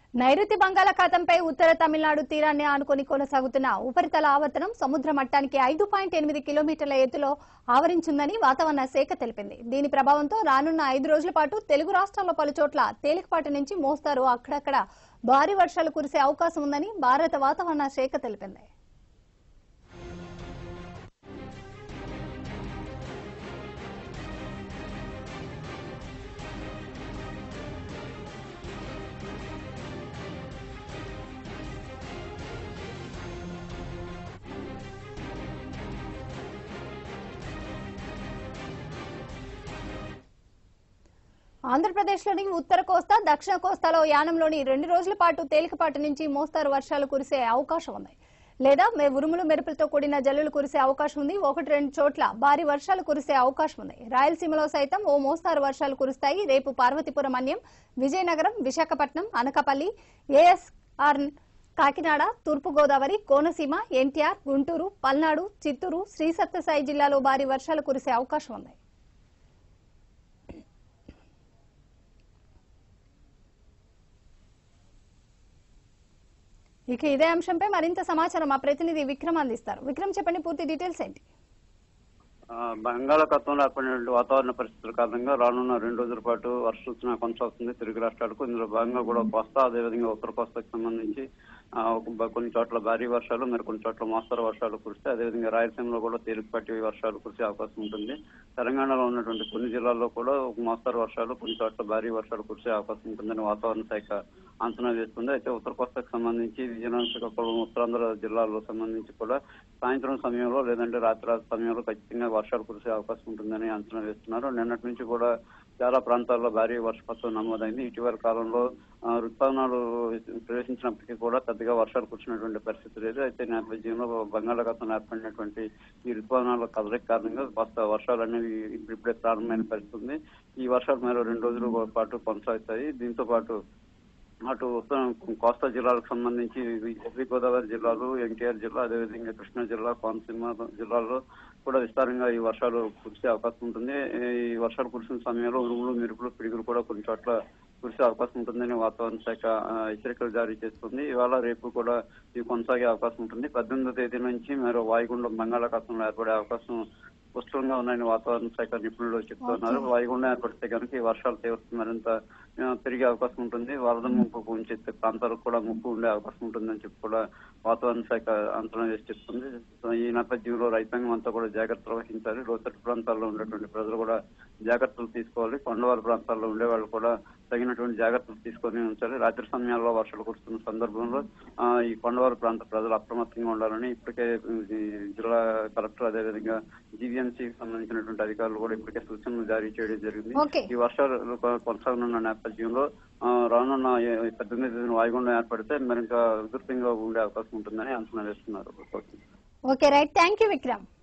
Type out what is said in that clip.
నైరుతి బంగాళాఖాతంపై ఉత్తర తమిళనాడు తీరాన్ని ఆనుకొని కొనసాగుతున్న ఉపరితల ఆవర్తనం సముద్ర మట్టానికి ఐదు పాయింట్ ఎనిమిది కిలోమీటర్ల ఎత్తులో ఆవరించిందని వాతావరణ శాఖ తెలిపింది దీని ప్రభావంతో రానున్న ఐదు రోజుల పాటు తెలుగు రాష్ట్రాల్లో పలుచోట్ల తేలికపాటి నుంచి మోస్తారు అక్కడక్కడ భారీ వర్షాలు కురిసే అవకాశం ఉందని భారత వాతావరణ శాఖ తెలిపింది ఆంధ్రప్రదేశ్లోని ఉత్తర కోస్తా దక్షిణ కోస్తాలో యానంలోని రెండు రోజుల పాటు తేలికపాటి నుంచి మోస్తారు వర్షాలు కురిసే అవకాశం ఉంది లేదా మే ఉరుములు మెరుపులతో కూడిన జల్లులు కురిసే అవకాశం ఉంది ఒకటి రెండు చోట్ల భారీ వర్షాలు కురిసే అవకాశం ఉంది రాయలసీమలో సైతం ఓ మోస్తారు వర్షాలు కురుస్తాయి రేపు పార్వతీపురం అన్యం విజయనగరం విశాఖపట్నం అనకాపల్లి ఏఎస్ఆర్ కాకినాడ తూర్పుగోదావరి కోనసీమ ఎన్టీఆర్ గుంటూరు పల్నాడు చిత్తూరు శ్రీ సత్యసాయి జిల్లాలో భారీ వర్షాలు కురిసే అవకాశం ఉంది ఇక ఇదే అంశంపై మరింత సమాచారం మా ప్రతినిధి విక్రమ్ అందిస్తారు విక్రమ్ చెప్పండి పూర్తి డీటెయిల్స్ ఏంటి ఆ, బంగాళాఖాతంలో ఏర్పడినటువంటి వాతావరణ పరిస్థితుల కారణంగా రానున్న రెండు రోజుల పాటు వర్ష సూచన కొనసాగుతుంది తెలుగు రాష్ట్రాలకు ఇందులో భాగంగా కూడా కోస్తా అదేవిధంగా ఉత్తర కోస్తాకు సంబంధించి ఆ, ఒక బ- కొన్ని చోట్ల భారీ వర్షాలు మరి కొన్ని చోట్ల మోస్తరు వర్షాలు కురిస్తే అదేవిధంగా రాయలసీమలో కూడా తేలికపాటి వర్షాలు కురిసే అవకాశం ఉంటుంది తెలంగాణలో ఉన్నటువంటి కొన్ని జిల్లాల్లో కూడా ఒక మోస్తరు వర్షాలు కొన్ని చోట్ల భారీ వర్షాలు కురిసే అవకాశం ఉంటుందని వాతావరణ శాఖ అంచనా వేస్తుంది అయితే ఉత్తర కోస్తాకు సంబంధించి విజయనగరం శ్రీకాకుళం ఉత్తరాంధ్ర జిల్లాల్లో సంబంధించి కూడా సాయంత్రం సమయంలో లేదంటే రాత్రి సమయంలో ఖచ్చితంగా వర్షాలు కురిసే అవకాశం ఉంటుందని అంచనా వేస్తున్నారు నిన్నటి నుంచి కూడా చాలా ప్రాంతాల్లో భారీ వర్షపాతం నమోదైంది ఇటీవల కాలంలో ఆ, ఋతుపవనాలు ప్రవేశించినప్పటికీ కూడా పెద్దగా వర్షాలు కురిసినటువంటి పరిస్థితి లేదు అయితే ఈ నేపథ్యంలో బంగాళాఖాతంలో ఏర్పడినటువంటి ఈ ఋతుపవనాల కదలిక కారణంగా కాస్త వర్షాలు అనేవి ఇప్పుడిప్పుడే ప్రారంభమైన పరిస్థితి ఉంది ఈ వర్షాలు మరో రెండు రోజుల పాటు కొనసాగుతాయి దీంతో పాటు అటు ఉత్తర కోస్తా జిల్లాలకు సంబంధించి ఉభయ గోదావరి జిల్లాలు ఎన్టీఆర్ జిల్లా అదేవిధంగా కృష్ణా జిల్లా కోనసీమ జిల్లాల్లో కూడా విస్తారంగా ఈ వర్షాలు కురిసే అవకాశం ఉంటుంది ఈ వర్షాలు కురిసిన సమయంలో ఉరుములు మెరుపులు పిడుగులు కూడా కొన్ని చోట్ల కురిసే అవకాశం ఉంటుందని వాతావరణ శాఖ ఆ, హెచ్చరికలు జారీ చేస్తుంది ఇవాళ రేపు కూడా ఇవి కొనసాగే అవకాశం ఉంటుంది పద్దెనిమిదో తేదీ నుంచి మరో వాయుగుండం బంగాళాఖాతంలో ఏర్పడే అవకాశం పుష్కలంగా ఉన్నాయని వాతావరణ శాఖ నిపుణులు చెప్తున్నారు వాయుగుండం ఏర్పడితే కనుక ఈ వర్షాల తీవ్రత మరింత ఆ, పెరిగే అవకాశం ఉంటుంది వరద ముప్పు ఉంచే ప్రాంతాలకు కూడా ముప్పు ఉండే అవకాశం ఉంటుందని చెప్పి కూడా వాతావరణ శాఖ అంచనా వేసి చెప్తుంది సో ఈ నేపథ్యంలో రైతాంగం అంతా కూడా జాగ్రత్తలు వహించాలి లోతట్టు ప్రాంతాల్లో ఉండేటువంటి ప్రజలు కూడా జాగ్రత్తలు తీసుకోవాలి కొండవారి ప్రాంతాల్లో ఉండే వాళ్ళు కూడా తగినటువంటి జాగ్రత్తలు తీసుకొని ఉంచాలి రాత్రి సమయాల్లో వర్షాలు కురుస్తున్న సందర్భంలో ఆ, ఈ కొండవారి ప్రాంత ప్రజలు అప్రమత్తంగా ఉండాలని ఇప్పటికే ఈ జిల్లా కలెక్టర్ అదేవిధంగా జీవీఎంసీ సంబంధించినటువంటి అధికారులు కూడా ఇప్పటికే సూచనలు జారీ చేయడం జరిగింది ఓకే. ఈ వర్షాలు కొ- కొనసాగనున్న నేపథ్యంలో ఆ, రానున్న ఏ- పద్దెనిమిది తేదీన వాయుగుండం ఏర్పడితే మరింత ఉధృతంగా ఉండే అవకాశం ఉంటుందని అంచనా వేస్తున్నారు okay right thank you Vikram